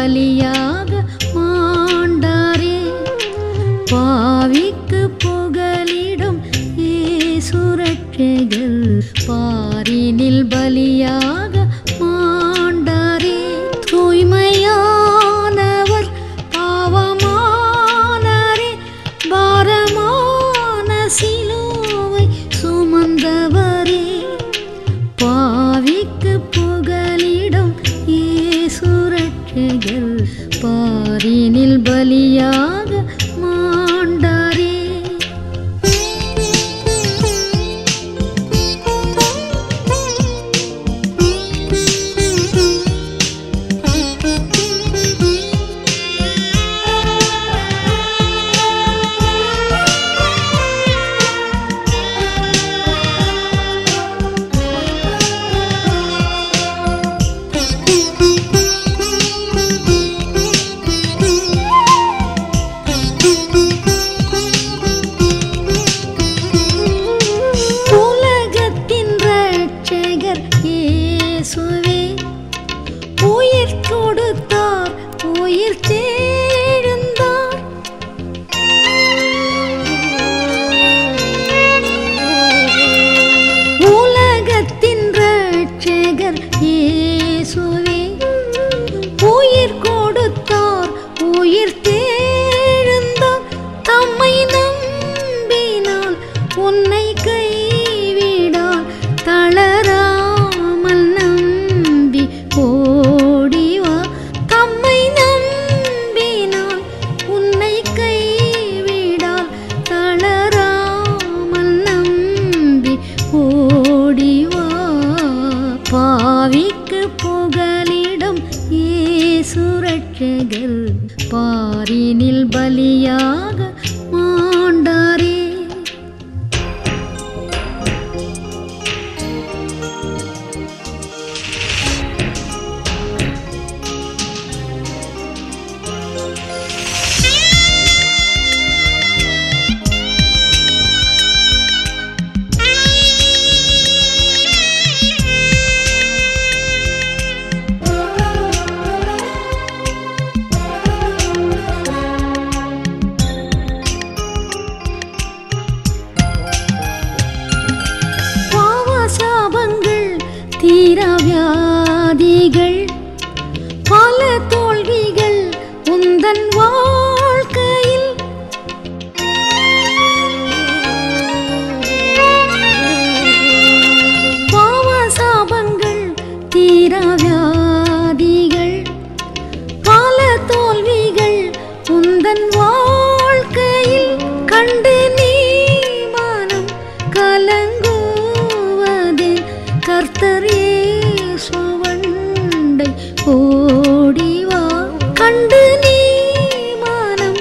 பலியாக மாண்டாரே பாவிக்கு புகலிடும் ஈசுரட்சைகள் பாரினில் பலியாக மாண்டாரே தூய்மையானவர் பாவமானாரே பாரமான சிலுவை சுமந்தவரே பாவிக்கு புகலிடம் ஈசுரட்சைகள் பாரினில் பலியாக மாண்டாரே உலகத்தின் ரட்சகர் இயேசுவே உயிர் கொடுத்தார் உயிர் தேழ்ந்தார் உலகத்தின் ரட்சகர் இயேசுவே உயிர் கொடுத்தார் உயிர் தேழ்ந்தார் தம்மை நம்பினால் உன்னை கைவிடால் தளராமல் நம்பி ஓடிவா தம்மை நம்பினால் உன்னை கைவிடால் தளராமல் நம்பி ஓடிவா பாவிக்கு புகலிடம் ஈசுரட்சகர் பாரினில் பலியாக மாண்டாரே பாவசாபங்கள் தீரவியாதிகள் பல தோல்விகள் உந்தன் வாழ்க்கையில் பாவசாபங்கள் தீரவியாதிகள் பல தோல்விகள் உந்தன் வாழ்க்கையில் கண்டு நீ மனம் கலங்குவதே கர்த்தர் இயேசுவண்டை ஓடிவா கண்டு நீ மனம்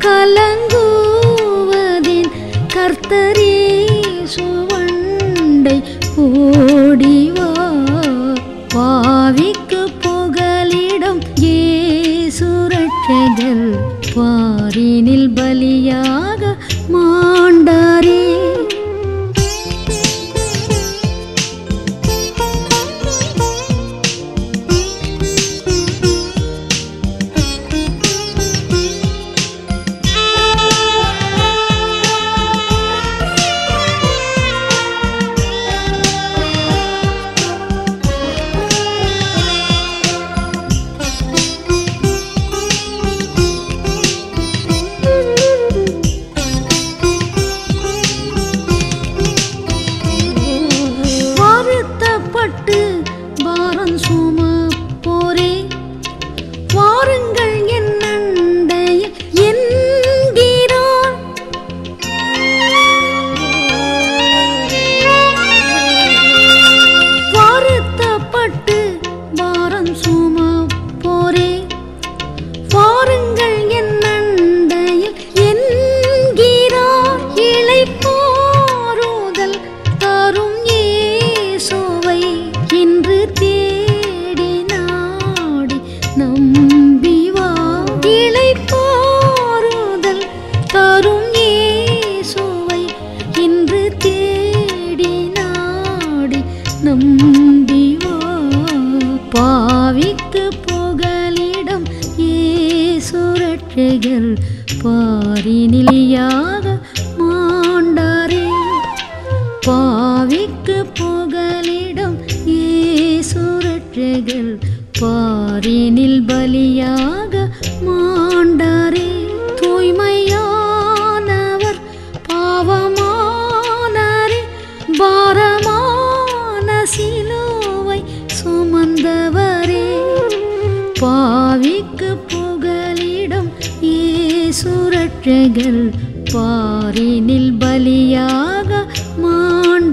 கலங்குவதின் கர்த்தர் இயேசுவண்டை ஓடிவா பாவிக்கு புகலிடம் ஏசுரட்சகர் பாரினில் பலியாக மாண்டாரே ரட்சகர் பாரினிலியாக மாண்டாரே பாவிக்கு புகலிடம் இயேசு ரட்சகர் பாரினில் பலியாக மாண்டாரே தூய்மையானவர் பாவமானாரே பாரமான சிலுவை சுமந்தவரே பாவிக்கு புகலிடம் இயேசு ரட்சகர் பாரினில் பலியாக மாண்டாரே